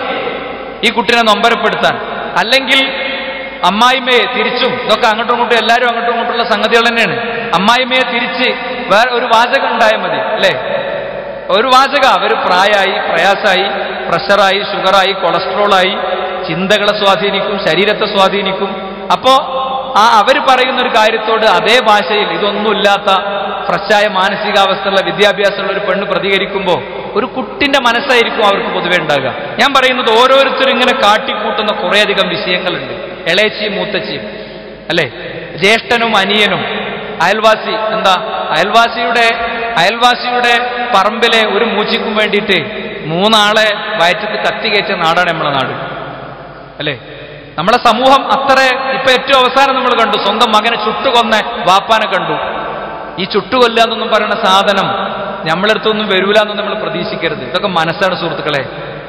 ഈ കുട്ടിനെ നൊമ്പരപ്പെടുത്താൻ അല്ലെങ്കിൽ അമ്മായിമ്മയെ തിരിച്ചും ഇതൊക്കെ അങ്ങോട്ടും ഇങ്ങോട്ടും എല്ലാവരും അങ്ങോട്ടും ഇങ്ങോട്ടുള്ള സംഗതികൾ തന്നെയാണ് അമ്മായിമ്മയെ തിരിച്ച് വേറെ ഒരു വാചകം ഉണ്ടായാൽ മതി അല്ലേ ഒരു വാചക അവർ പ്രായമായി പ്രയാസമായി പ്രഷറായി ഷുഗറായി കൊളസ്ട്രോളായി ചിന്തകളെ സ്വാധീനിക്കും ശരീരത്തെ സ്വാധീനിക്കും അപ്പോ ആ അവർ പറയുന്ന ഒരു കാര്യത്തോട് അതേ ഭാഷയിൽ ഇതൊന്നുമില്ലാത്ത ഫ്രഷായ മാനസികാവസ്ഥയുള്ള വിദ്യാഭ്യാസമുള്ള ഒരു പെണ്ണ് പ്രതികരിക്കുമ്പോൾ ഒരു കുട്ടിന്റെ മനസ്സായിരിക്കും അവർക്ക് പൊതുവെ ഉണ്ടാകുക ഞാൻ പറയുന്നത് ഓരോരുത്തരും ഇങ്ങനെ കാട്ടിക്കൂട്ടുന്ന കുറേയധികം വിഷയങ്ങളുണ്ട് ഇളയച്ചിയും മൂത്തച്ചിയും അല്ലേ ജ്യേഷ്ഠനും അനിയനും അയൽവാസി എന്താ അയൽവാസിയുടെ അയൽവാസിയുടെ പറമ്പിലെ ഒരു മൂച്ചിക്കും വേണ്ടിയിട്ട് മൂന്നാളെ വയറ്റത്ത് കത്തി കയറ്റ നാടാണ് നമ്മളെ നാട് അല്ലേ നമ്മളെ സമൂഹം അത്ര ഇപ്പൊ ഏറ്റവും അവസാനം നമ്മൾ കണ്ടു സ്വന്തം മകനെ ചുട്ടുകൊന്ന വാപ്പാനെ കണ്ടു ഈ ചുട്ടുകൊല്ല എന്നൊന്നും പറയുന്ന സാധനം നമ്മളടുത്തൊന്നും വരൂല എന്നൊന്നും നമ്മൾ പ്രതീക്ഷിക്കരുത് ഇതൊക്കെ മനസ്സാണ് സുഹൃത്തുക്കളെ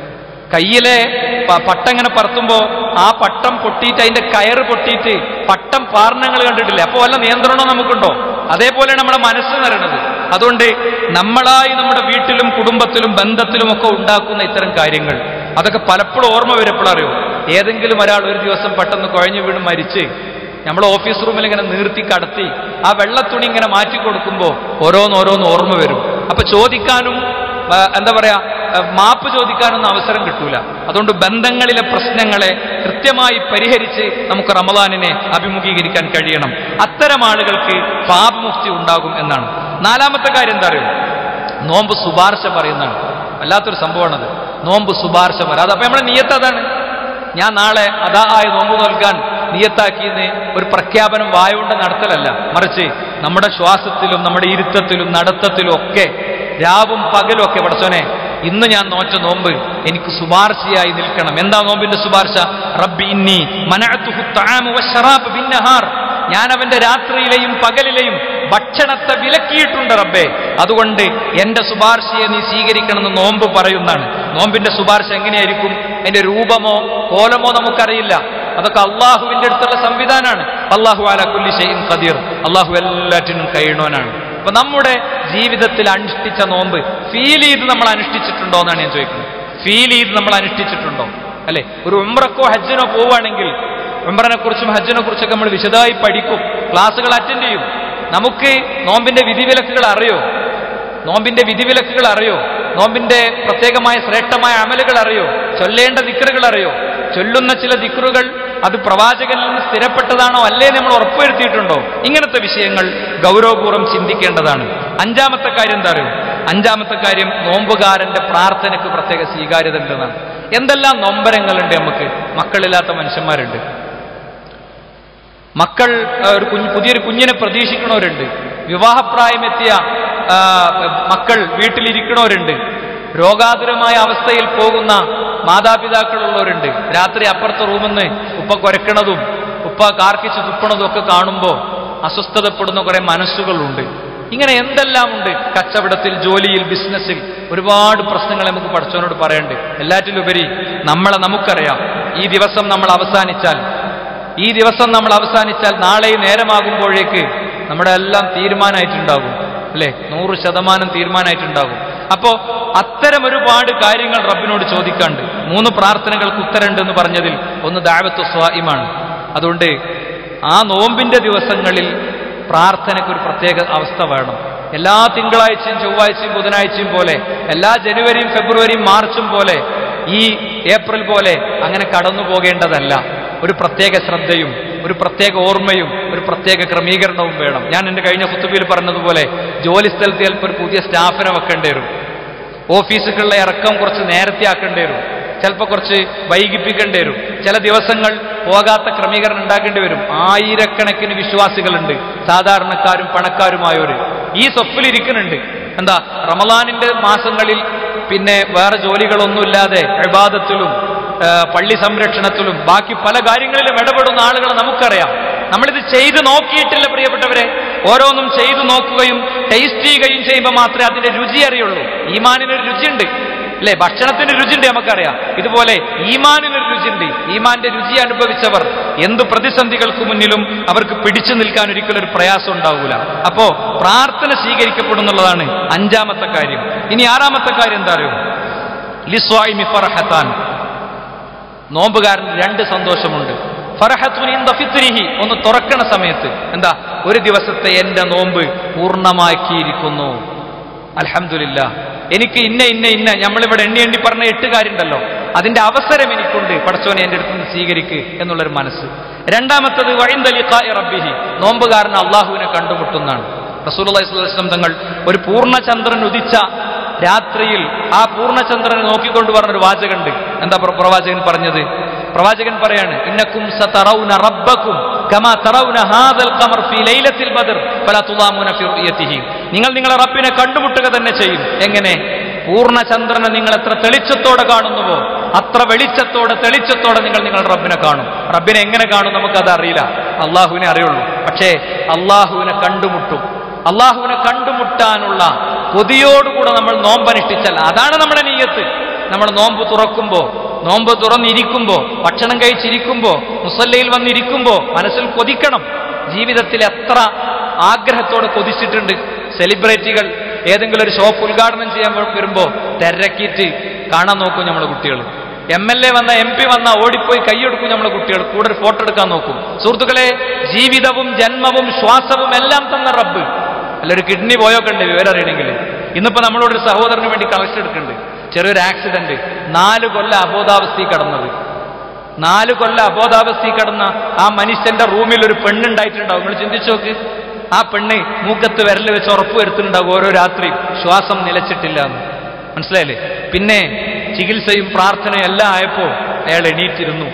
കയ്യിലെ പ- പട്ടം ഇങ്ങനെ പറത്തുമ്പോ ആ പട്ടം പൊട്ടിയിട്ട് അതിന്റെ കയറ് പൊട്ടിയിട്ട് പട്ടം പാർണങ്ങൾ കണ്ടിട്ടില്ലേ അപ്പൊ വല്ല നിയന്ത്രണവും നമുക്കുണ്ടോ അതേപോലെയാണ് നമ്മുടെ മനസ്സ് നിറയണത് അതുകൊണ്ട് നമ്മളായി നമ്മുടെ വീട്ടിലും കുടുംബത്തിലും ബന്ധത്തിലും ഒക്കെ ഉണ്ടാക്കുന്ന ഇത്തരം കാര്യങ്ങൾ അതൊക്കെ പലപ്പോഴും ഓർമ്മ വരപ്പോൾ അറിയോ ഏതെങ്കിലും ഒരാൾ ഒരു ദിവസം പെട്ടെന്ന് കുഴഞ്ഞു വീണ് മരിച്ച് നമ്മൾ ഓഫീസ് റൂമിൽ ഇങ്ങനെ നീർത്തി കടത്തി ആ വെള്ളത്തുണി ഇങ്ങനെ മാറ്റി കൊടുക്കുമ്പോൾ ഓരോന്നോരോന്ന് ഓർമ്മ വരും അപ്പൊ ചോദിക്കാനും ആ, എന്താ പറയാ ആ, മാപ്പ് ചോദിക്കാനൊന്നും അവസരം കിട്ടൂല അതുകൊണ്ട് ബന്ധങ്ങളിലെ പ്രശ്നങ്ങളെ കൃത്യമായി പരിഹരിച്ച് നമുക്ക് റമദാനിനെ അഭിമുഖീകരിക്കാൻ കഴിയണം അത്തരം ആളുകൾക്ക് പാപമുക്തി ഉണ്ടാകും എന്നാണ് നാലാമത്തെ കാര്യം എന്താ അറിയോ നോമ്പ് ശുപാർശ പറയുന്നതാണ് വല്ലാത്തൊരു സംഭവമാണത് നോമ്പ് ശുപാർശ പറയാം അത് അപ്പൊ നമ്മുടെ നിയത്ത് അതാണ് ഞാൻ നാളെ അതാ ആയ നോമ്പ് നോൽക്കാൻ നിയത്താക്കിയെന്ന് ഒരു പ്രഖ്യാപനം വായുകൊണ്ട് നടത്തലല്ല മറിച്ച് നമ്മുടെ ശ്വാസത്തിലും നമ്മുടെ ഇരുത്തത്തിലും നടത്തത്തിലും ഒക്കെ രാവും പകലും ഒക്കെ പടച്ചോനെ ഇന്ന് ഞാൻ നോറ്റ നോമ്പ് എനിക്ക് ശുപാർശയായി നിൽക്കണം എന്താ നോമ്പിന്റെ ശുപാർശ റബ്ബി ഇന്നി മനഅതുഹു തആമു വശറാബ് ബിന്നഹാർ ഞാൻ അവന്റെ രാത്രിയിലെയും പകലിലെയും ഭക്ഷണത്തെ വിലക്കിയിട്ടുണ്ട് റബ്ബേ അതുകൊണ്ട് എന്റെ ശുപാർശയെ നീ സ്വീകരിക്കണമെന്ന് നോമ്പ് പറയുന്നതാണ് നോമ്പിന്റെ ശുപാർശ എങ്ങനെയായിരിക്കും അതിന്റെ രൂപമോ കോലമോ നമുക്കറിയില്ല അതൊക്കെ അള്ളാഹുവിന്റെ അടുത്തുള്ള സംവിധാനമാണ് അള്ളാഹു അല കുല്ലി ഷൈഇൻ ഖദീർ അള്ളാഹു എല്ലാറ്റിനും കഴിയണവനാണ് അപ്പൊ നമ്മുടെ ജീവിതത്തിൽ അനുഷ്ഠിച്ച നോമ്പ് ഫീൽ ചെയ്ത് നമ്മൾ അനുഷ്ഠിച്ചിട്ടുണ്ടോ എന്നാണ് ഞാൻ ചോദിക്കുന്നത് ഫീൽ ചെയ്ത് നമ്മൾ അനുഷ്ഠിച്ചിട്ടുണ്ടോ അല്ലെ ഒരു ഉംറക്കോ ഹജ്ജിനോ പോവുകയാണെങ്കിൽ ഉംറനെ കുറിച്ചും ഹജ്ജിനെ കുറിച്ചൊക്കെ നമ്മൾ വിശദമായി പഠിക്കും ക്ലാസ്സുകൾ അറ്റൻഡ് ചെയ്യും നമുക്ക് നോമ്പിന്റെ വിധിവിലക്കുകൾ അറിയോ നോമ്പിന്റെ വിധിവിലക്കുകൾ അറിയോ നോമ്പിന്റെ പ്രത്യേകമായ ശ്രേഷ്ഠമായ അമലുകൾ അറിയോ ചൊല്ലേണ്ട ദിക്റുകൾ അറിയോ ചൊല്ലുന്ന ചില ദിക്റുകൾ അത് പ്രവാചകനിൽ നിന്ന് സ്ഥിരപ്പെട്ടതാണോ അല്ലേ നമ്മൾ ഉറപ്പുവരുത്തിയിട്ടുണ്ടോ ഇങ്ങനത്തെ വിഷയങ്ങൾ ഗൗരവപൂർവ്വം ചിന്തിക്കേണ്ടതാണ് അഞ്ചാമത്തെ കാര്യം എന്താ അറിയോ അഞ്ചാമത്തെ കാര്യം നോമ്പുകാരന്റെ പ്രാർത്ഥനയ്ക്ക് പ്രത്യേക സ്വീകാര്യത ഉണ്ടെന്നാണ് എന്തെല്ലാം നൊമ്പരങ്ങളുണ്ട് നമുക്ക് മക്കളില്ലാത്ത മനുഷ്യന്മാരുണ്ട് മക്കൾ ആ, ഒരു കുഞ്ഞ് പുതിയൊരു കുഞ്ഞിനെ പ്രതീക്ഷിക്കണവരുണ്ട് വിവാഹപ്രായമെത്തിയ ആ, മക്കൾ വീട്ടിലിരിക്കണവരുണ്ട് രോഗാതുരമായ അവസ്ഥയിൽ പോകുന്ന മാതാപിതാക്കളുള്ളവരുണ്ട് രാത്രി അപ്പുറത്തെ റൂമിൽ നിന്ന് ഉപ്പ കുരക്കണതും ഉപ്പ കാർക്കിച്ച് തുപ്പണതും ഒക്കെ കാണുമ്പോൾ അസ്വസ്ഥതപ്പെടുന്ന കുറെ മനസ്സുകളുണ്ട് ഇങ്ങനെ എന്തെല്ലാം ഉണ്ട് കച്ചവടത്തിൽ ജോലിയിൽ ബിസിനസ്സിൽ ഒരുപാട് പ്രശ്നങ്ങൾ നമുക്ക് പഠിച്ചവനോട് പറയണ്ട് എല്ലാറ്റിലുപരി നമ്മളെ നമുക്കറിയാം ഈ ദിവസം നമ്മൾ അവസാനിച്ചാൽ ഈ ദിവസം നമ്മൾ അവസാനിച്ചാൽ നാളെ ഈ നേരമാകുമ്പോഴേക്ക് നമ്മുടെ എല്ലാം തീരുമാനമായിട്ടുണ്ടാകും അല്ലേ നൂറ് ശതമാനം തീരുമാനമായിട്ടുണ്ടാകും അപ്പോ അത്തരം ഒരുപാട് കാര്യങ്ങൾ റബ്ബിനോട് ചോദിക്കാണ്ട് മൂന്ന് പ്രാർത്ഥനകൾക്ക് ഉത്തരമുണ്ട് എന്ന് പറഞ്ഞതിൽ ഒന്ന് ദാവത്വ സ്വായിമാണ് അതുകൊണ്ട് ആ നോമ്പിന്റെ ദിവസങ്ങളിൽ പ്രാർത്ഥനയ്ക്ക് ഒരു പ്രത്യേക അവസ്ഥ വേണം എല്ലാ തിങ്കളാഴ്ചയും ചൊവ്വാഴ്ചയും ബുധനാഴ്ചയും പോലെ എല്ലാ ജനുവരിയും ഫെബ്രുവരിയും മാർച്ചും പോലെ ഈ ഏപ്രിൽ പോലെ അങ്ങനെ കടന്നു പോകേണ്ടതല്ല ഒരു പ്രത്യേക ശ്രദ്ധയും ഒരു പ്രത്യേക ഓർമ്മയും ഒരു പ്രത്യേക ക്രമീകരണവും വേണം ഞാൻ എൻ്റെ കഴിഞ്ഞ കുത്തുബിയിൽ പറഞ്ഞതുപോലെ ജോലി സ്ഥലത്ത് ചിലപ്പോൾ ഒരു പുതിയ സ്റ്റാഫിനെ വെക്കേണ്ടി വരും ഓഫീസുകളിലെ ഇറക്കം കുറച്ച് നേരത്തെ ആക്കേണ്ടി വരും ചിലപ്പോൾ കുറച്ച് വൈകിപ്പിക്കേണ്ടി വരും ചില ദിവസങ്ങൾ പോകാത്ത ക്രമീകരണം ഉണ്ടാക്കേണ്ടി വരും ആയിരക്കണക്കിന് വിശ്വാസികളുണ്ട് സാധാരണക്കാരും പണക്കാരുമായവര് ഈ സ്വപ്പിലിരിക്കുന്നുണ്ട് എന്താ റമദാനിന്റെ മാസങ്ങളിൽ പിന്നെ വേറെ ജോലികളൊന്നുമില്ലാതെ വിവാദത്തിലും പള്ളി സംരക്ഷണത്തിലും ബാക്കി പല കാര്യങ്ങളിലും ഇടപെടുന്ന ആളുകളെ നമുക്കറിയാം നമ്മളിത് ചെയ്ത് നോക്കിയിട്ടില്ല പ്രിയപ്പെട്ടവരെ ഓരോന്നും ചെയ്തു നോക്കുകയും ടേസ്റ്റ് ചെയ്യുകയും ചെയ്യുമ്പോൾ മാത്രമേ അതിന്റെ രുചി അറിയുള്ളൂ ഈമാനിനൊരു രുചിയുണ്ട് അല്ലെ ഭക്ഷണത്തിന് രുചിയുണ്ട് നമുക്കറിയാം ഇതുപോലെ ഈമാനിനൊരു രുചിയുണ്ട് ഈമാന്റെ രുചി അനുഭവിച്ചവർ എന്ത് പ്രതിസന്ധികൾക്ക് മുന്നിലും അവർക്ക് പിടിച്ചു നിൽക്കാൻ ഒരിക്കലും ഒരു പ്രയാസം ഉണ്ടാവൂല അപ്പോ പ്രാർത്ഥന സ്വീകരിക്കപ്പെടുന്നുള്ളതാണ് അഞ്ചാമത്തെ കാര്യം ഇനി ആറാമത്തെ കാര്യം എന്താ അറിയോ ലിസ്വായിമി ഫറഹത്താൻ നോമ്പുകാരന് രണ്ട് സന്തോഷമുണ്ട് ഫറഹത്തുൻ ഇന്ദ ഫിത്രിഹി ഒന്ന് തുറക്കണ സമയത്ത് എന്താ ഒരു ദിവസത്തെ എന്റെ നോമ്പ് പൂർണ്ണമാക്കിയിരിക്കുന്നു അൽഹംദുലില്ല എനിക്ക് ഇന്ന ഇന്ന ഇന്ന നമ്മളിവിടെ എണ്ണി എണ്ണി പറഞ്ഞ എട്ട് കാര്യമുണ്ടല്ലോ അതിന്റെ അവസരം എനിക്കുണ്ട് പടച്ചോനെ എന്റെ അടുത്ത് നിന്ന് സ്വീകരിക്ക് എന്നുള്ളൊരു മനസ്സ് രണ്ടാമത്തത് വൈന്ദലിഖായി റബ്ബിഹി നോമ്പുകാരൻ അള്ളാഹുവിനെ കണ്ടുമുട്ടുന്നതാണ് റസൂൽ തങ്ങൾ ഒരു പൂർണ്ണചന്ദ്രൻ ഉദിച്ച രാത്രിയിൽ ആ പൂർണ്ണചന്ദ്രനെ നോക്കിക്കൊണ്ട് പറഞ്ഞൊരു വാചകമുണ്ട് എന്താ പ്ര- പ്രവാചകൻ പറഞ്ഞത് പ്രവാചകൻ പറയാണ് ഇന്നക്കും സതറൗന റബ്ബക്കും കമാ തറൗന ഹാദൽ ഖമർ ഫീ ലൈലത്തിൽ ബദർ ഫലാ തുളാമുന ഫി റുയതിഹി നിങ്ങൾ നിങ്ങളെ റബ്ബിനെ കണ്ടുമുട്ടുക തന്നെ ചെയ്യും എങ്ങനെ പൂർണ്ണചന്ദ്രനെ നിങ്ങൾ എത്ര തെളിച്ചത്തോടെ കാണുന്നുവോ അത്ര വെളിച്ചത്തോടെ തെളിച്ചത്തോടെ നിങ്ങൾ നിങ്ങളുടെ റബ്ബിനെ കാണും റബ്ബിനെ എങ്ങനെ കാണും നമുക്കത് അറിയില്ല അള്ളാഹുവിനെ അറിയുള്ളൂ പക്ഷേ അള്ളാഹുവിനെ കണ്ടുമുട്ടും അള്ളാഹുവിനെ കണ്ടുമുട്ടാനുള്ള കൊതിയോടുകൂടെ നമ്മൾ നോമ്പനുഷ്ഠിച്ചാൽ അതാണ് നമ്മുടെ നീയത്ത് നമ്മൾ നോമ്പ് തുറക്കുമ്പോ നോമ്പ് തുറന്നിരിക്കുമ്പോ ഭക്ഷണം കഴിച്ചിരിക്കുമ്പോ മുസല്ലയിൽ വന്നിരിക്കുമ്പോ മനസ്സിൽ കൊതിക്കണം ജീവിതത്തിൽ എത്ര ആഗ്രഹത്തോടെ കൊതിച്ചിട്ടുണ്ട് സെലിബ്രിറ്റികൾ ഏതെങ്കിലും ഒരു ഷോപ്പ് ഉദ്ഘാടനം ചെയ്യാൻ വരുമ്പോ തിരക്കിയിട്ട് കാണാൻ നോക്കും നമ്മളെ കുട്ടികൾ എം എൽ എ വന്ന എം പി വന്ന ഓടിപ്പോയി കൈയെടുക്കും നമ്മളെ കുട്ടികൾ കൂടെ ഒരു ഫോട്ടോ എടുക്കാൻ നോക്കും സുഹൃത്തുക്കളെ ജീവിതവും ജന്മവും ശ്വാസവും എല്ലാം തന്ന റബ്ബ് അല്ല ഒരു കിഡ്നി പോയൊക്കെ ഉണ്ട് വിവരം അറിയണമെങ്കിൽ ഇന്നിപ്പോ നമ്മളോട് ഒരു സഹോദരന് വേണ്ടി കളക്ഷൻ എടുക്കുന്നുണ്ട് ചെറിയൊരു ആക്സിഡന്റ് നാല് കൊല്ലം അബോധാവസ്ഥയിൽ കടന്നത് നാല് കൊല്ലം അബോധാവസ്ഥയിൽ കടന്ന ആ മനുഷ്യന്റെ റൂമിൽ ഒരു പെണ്ണുണ്ടായിട്ടുണ്ടാവും നിങ്ങൾ ചിന്തിച്ചു നോക്ക് ആ പെണ്ണ് മൂക്കത്ത് വിരൽ വെച്ച് ഉറപ്പ് വരുത്തുന്നുണ്ടാവും ഓരോ രാത്രിയും ശ്വാസം നിലച്ചിട്ടില്ല എന്ന് മനസ്സിലായില്ലേ പിന്നെ ചികിത്സയും പ്രാർത്ഥനയും എല്ലാം ആയപ്പോ അയാൾ എണീറ്റിരുന്നു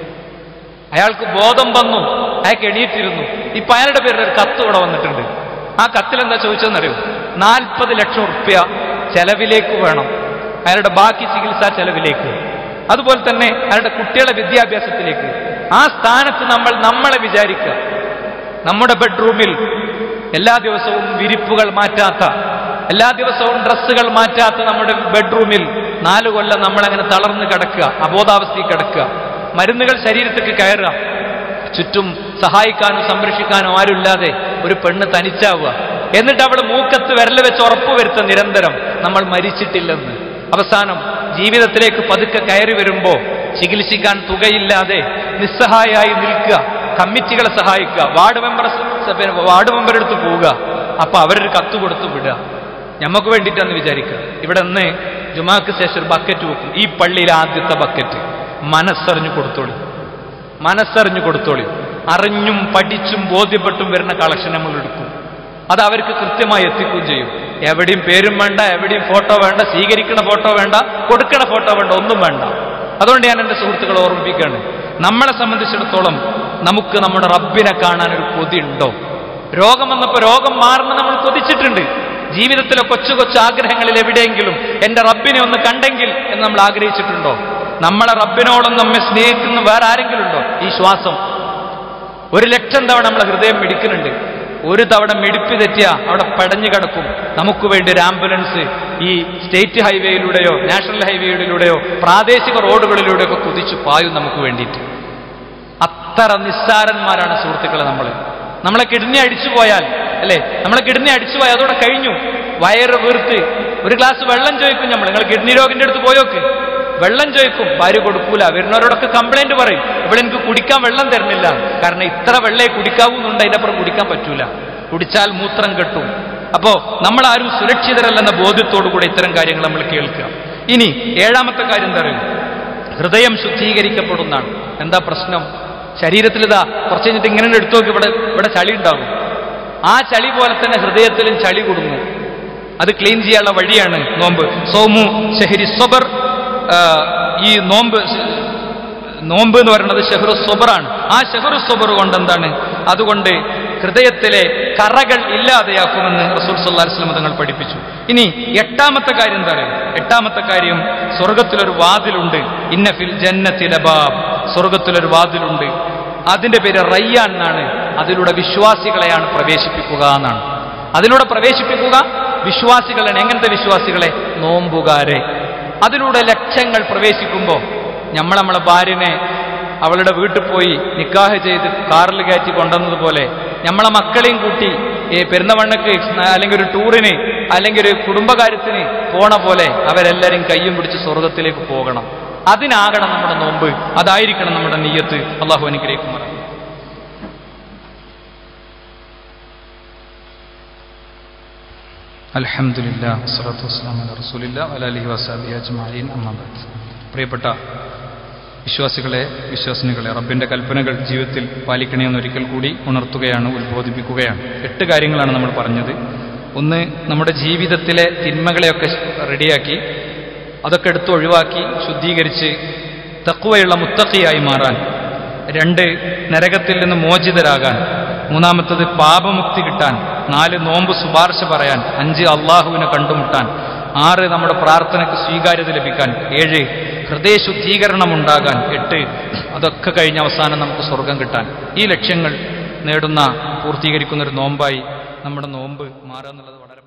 അയാൾക്ക് ബോധം വന്നു അയാൾക്ക് എണീറ്റിരുന്നു ഇപ്പൊ അയാളുടെ പേരിൽ ഒരു കത്ത് ഇവിടെ വന്നിട്ടുണ്ട് ആ കത്തിൽ എന്താ ചോദിച്ചതെന്നറിയോ നാൽപ്പത് ലക്ഷം ഉറുപ്യ ചെലവിലേക്ക് വേണം അയാളുടെ ബാക്കി ചികിത്സാ ചെലവിലേക്ക് അതുപോലെ തന്നെ അയാളുടെ കുട്ടികളുടെ വിദ്യാഭ്യാസത്തിലേക്ക് ആ സ്ഥാനത്ത് നമ്മൾ നമ്മളെ വിചാരിക്കുക നമ്മുടെ ബെഡ്റൂമിൽ എല്ലാ ദിവസവും വിരിപ്പുകൾ മാറ്റാത്ത എല്ലാ ദിവസവും ഡ്രസ്സുകൾ മാറ്റാത്ത നമ്മുടെ ബെഡ്റൂമിൽ നാലു കൊല്ലം നമ്മളങ്ങനെ തളർന്ന് കിടക്കുക അബോധാവസ്ഥയിൽ കിടക്കുക മരുന്നുകൾ ശരീരത്തേക്ക് കയറുക ചുറ്റും സഹായിക്കാനും സംരക്ഷിക്കാനും ആരുമില്ലാതെ ഒരു പെണ്ണ് തനിച്ചാവുക എന്നിട്ട് അവൾ മൂക്കത്ത് വിരൽ വെച്ച് ഉറപ്പ് വരുത്തുക നിരന്തരം നമ്മൾ മരിച്ചിട്ടില്ലെന്ന് അവസാനം ജീവിതത്തിലേക്ക് പതുക്കെ കയറി വരുമ്പോ ചികിത്സിക്കാൻ തുകയില്ലാതെ നിസ്സഹായായി നിൽക്കുക കമ്മിറ്റികളെ സഹായിക്കുക വാർഡ് മെമ്പർ വാർഡ് മെമ്പറുടെ അടുത്ത് പോവുക അപ്പൊ അവരൊരു കത്ത് കൊടുത്തു വിടുക ഞമ്മക്ക് വേണ്ടിയിട്ടാന്ന് വിചാരിക്കുക ഇവിടെ നിന്ന് ജുമാക്ക് ശേഷം ഒരു ബക്കറ്റ് വെക്കും ഈ പള്ളിയിലെ ആദ്യത്തെ ബക്കറ്റ് മനസ്സറിഞ്ഞു കൊടുത്തോളി മനസ്സറിഞ്ഞു കൊടുത്തോളി അറിഞ്ഞും പഠിച്ചും ബോധ്യപ്പെട്ടും വരുന്ന കളക്ഷൻ നമ്മൾ എടുക്കും അത് അവർക്ക് കൃത്യമായി എത്തിക്കുകയും ചെയ്യും എവിടെയും പേരും വേണ്ട എവിടെയും ഫോട്ടോ വേണ്ട സ്വീകരിക്കണ ഫോട്ടോ വേണ്ട കൊടുക്കണ ഫോട്ടോ വേണ്ട ഒന്നും വേണ്ട അതുകൊണ്ട് ഞാൻ എൻ്റെ സുഹൃത്തുക്കളെ ഓർമ്മിപ്പിക്കുകയാണ് നമ്മളെ സംബന്ധിച്ചിടത്തോളം നമുക്ക് നമ്മുടെ റബ്ബിനെ കാണാൻ ഒരു കൊതി ഉണ്ടോ രോഗം വന്നപ്പോൾ രോഗം മാറണം നമ്മൾ കൊതിച്ചിട്ടുണ്ട് ജീവിതത്തിലെ കൊച്ചു കൊച്ചു ആഗ്രഹങ്ങളിൽ എവിടെയെങ്കിലും എൻ്റെ റബ്ബിനെ ഒന്ന് കണ്ടെങ്കിൽ എന്ന് നമ്മൾ ആഗ്രഹിച്ചിട്ടുണ്ടോ നമ്മളെ റബ്ബിനോടും നമ്മെ സ്നേഹിക്കുന്ന വേറെ ആരെങ്കിലും ഉണ്ടോ ഈ ശ്വാസം ഒരു ലക്ഷം തവണ നമ്മളെ ഹൃദയം മിടിക്കുന്നുണ്ട് ഒരു തവണ മിടിപ്പ് തെറ്റിയ അവിടെ പടഞ്ഞു കിടക്കും നമുക്ക് വേണ്ടി ഒരു ആംബുലൻസ് ഈ സ്റ്റേറ്റ് ഹൈവേയിലൂടെയോ നാഷണൽ ഹൈവേയിലൂടെയോ പ്രാദേശിക റോഡുകളിലൂടെയോ ഒക്കെ കുതിച്ചു പായും നമുക്ക് വേണ്ടിയിട്ട് അത്ര നിസ്സാരന്മാരാണ് സുഹൃത്തുക്കളെ നമ്മൾ നമ്മളെ കിഡ്നി അടിച്ചു പോയാൽ അല്ലേ നമ്മളെ കിഡ്നി അടിച്ചു പോയാൽ അതോടെ കഴിഞ്ഞു വയറ് വീർത്ത് ഒരു ഗ്ലാസ് വെള്ളം ചോദിക്കും നമ്മൾ നിങ്ങൾ കിഡ്നി രോഗിന്റെ അടുത്ത് പോയോക്ക് വെള്ളം ചോദിക്കും ഭാര്യ കൊടുക്കൂല വരുന്നവരോടൊക്കെ കംപ്ലൈന്റ് പറയും ഇവിടെ എനിക്ക് കുടിക്കാൻ വെള്ളം തരുന്നില്ല കാരണം ഇത്ര വെള്ളേ കുടിക്കാവൂന്നുണ്ട് അതിനപ്പുറം കുടിക്കാൻ പറ്റൂല കുടിച്ചാൽ മൂത്രം കെട്ടും അപ്പോ നമ്മൾ ആരും സുരക്ഷിതരല്ലെന്ന ബോധ്യത്തോടു കൂടെ ഇത്തരം കാര്യങ്ങൾ നമ്മൾ കേൾക്കുക ഇനി ഏഴാമത്തെ കാര്യം എന്താ അറിയും ഹൃദയം ശുദ്ധീകരിക്കപ്പെടുന്നതാണ് എന്താ പ്രശ്നം ശരീരത്തിൽ ഇതാ കുറച്ച് കഴിഞ്ഞിട്ട് ഇങ്ങനെ എടുത്തു നോക്കി ഇവിടെ ഇവിടെ ചളി ഉണ്ടാകും ആ ചളി പോലെ തന്നെ ഹൃദയത്തിലും ചളി കുടുങ്ങും അത് ക്ലീൻ ചെയ്യാനുള്ള വഴിയാണ് നോമ്പ് സോമു ഷെഹരി സ്വബർ ആ, ഈ നോമ്പ് നോമ്പ് എന്ന് പറയുന്നത് ഷെഹ്റു സ്വബറാണ് ആ ഷെഹ്റു സ്വബർ കൊണ്ട് എന്താണ് അതുകൊണ്ട് ഹൃദയത്തിലെ കറകൾ ഇല്ലാതെയാക്കുമെന്ന് റസൂൽ സല്ലാ വസ്ലം തങ്ങൾ പഠിപ്പിച്ചു ഇനി എട്ടാമത്തെ കാര്യം എന്താ പറയുക എട്ടാമത്തെ കാര്യം സ്വർഗത്തിലൊരു വാതിലുണ്ട് ഇന്ന ഫിൽ ജന്നത്തിലബാബ് സ്വർഗത്തിലൊരു വാതിലുണ്ട് അതിന്റെ പേര് റയ്യാൻ എന്നാണ് അതിലൂടെ വിശ്വാസികളെയാണ് പ്രവേശിപ്പിക്കുക എന്നാണ് അതിലൂടെ പ്രവേശിപ്പിക്കുക വിശ്വാസികളാണ് എങ്ങനത്തെ വിശ്വാസികളെ നോമ്പുകാരെ അതിലൂടെ ലക്ഷങ്ങൾ പ്രവേശിക്കുമ്പോൾ നമ്മൾ നമ്മളെ ഭാര്യനെ അവളുടെ വീട്ടിൽ പോയി നിക്കാഹ് ചെയ്ത് കാറിൽ കയറ്റി കൊണ്ടുവന്നതുപോലെ നമ്മളെ മക്കളെയും കൂട്ടി ഈ പെരുന്നവണ്ണക്ക് അല്ലെങ്കിൽ ഒരു ടൂറിന് അല്ലെങ്കിൽ ഒരു കുടുംബകാര്യത്തിന് പോണ പോലെ അവരെല്ലാവരും കയ്യും പിടിച്ച് സ്വർഗത്തിലേക്ക് പോകണം അതിനാകണം നമ്മുടെ നോമ്പ് അതായിരിക്കണം നമ്മുടെ നീയത്ത് അള്ളാഹു അനുഗ്രഹിക്കുമാർ അലഹമുല്ല വസ്സലാത്തു വസ്സലാം അല റസൂലില്ല അലഹി വസാബി അജ്മായിൻ അമ്മാബാദ് പ്രിയപ്പെട്ട വിശ്വാസികളെ വിശ്വാസിനികളെ റബ്ബിന്റെ കൽപ്പനകൾ ജീവിതത്തിൽ പാലിക്കണമെന്ന് ഒരിക്കൽ കൂടി ഉണർത്തുകയാണ് ഉത്ബോധിപ്പിക്കുകയാണ് എട്ട് കാര്യങ്ങളാണ് നമ്മൾ പറഞ്ഞത് ഒന്ന് നമ്മുടെ ജീവിതത്തിലെ തിന്മകളെയൊക്കെ റെഡിയാക്കി അതൊക്കെ എടുത്ത് ഒഴിവാക്കി ശുദ്ധീകരിച്ച് തക്കുവയുള്ള മുത്തക്കിയായി മാറാൻ രണ്ട് നരകത്തിൽ നിന്ന് മോചിതരാകാൻ മൂന്നാമത്തത് പാപമുക്തി കിട്ടാൻ നാല് നോമ്പ് ശുപാർശ പറയാൻ അഞ്ച് അള്ളാഹുവിനെ കണ്ടുമുട്ടാൻ ആറ് നമ്മുടെ പ്രാർത്ഥനയ്ക്ക് സ്വീകാര്യത ലഭിക്കാൻ ഏഴ് ഹൃദയശുദ്ധീകരണം ഉണ്ടാകാൻ എട്ട് അതൊക്കെ കഴിഞ്ഞ് അവസാനം നമുക്ക് സ്വർഗം കിട്ടാൻ ഈ ലക്ഷ്യങ്ങൾ നേടുന്ന പൂർത്തീകരിക്കുന്ന ഒരു നോമ്പായി നമ്മുടെ നോമ്പ് മാറുക എന്നുള്ളത് വളരെ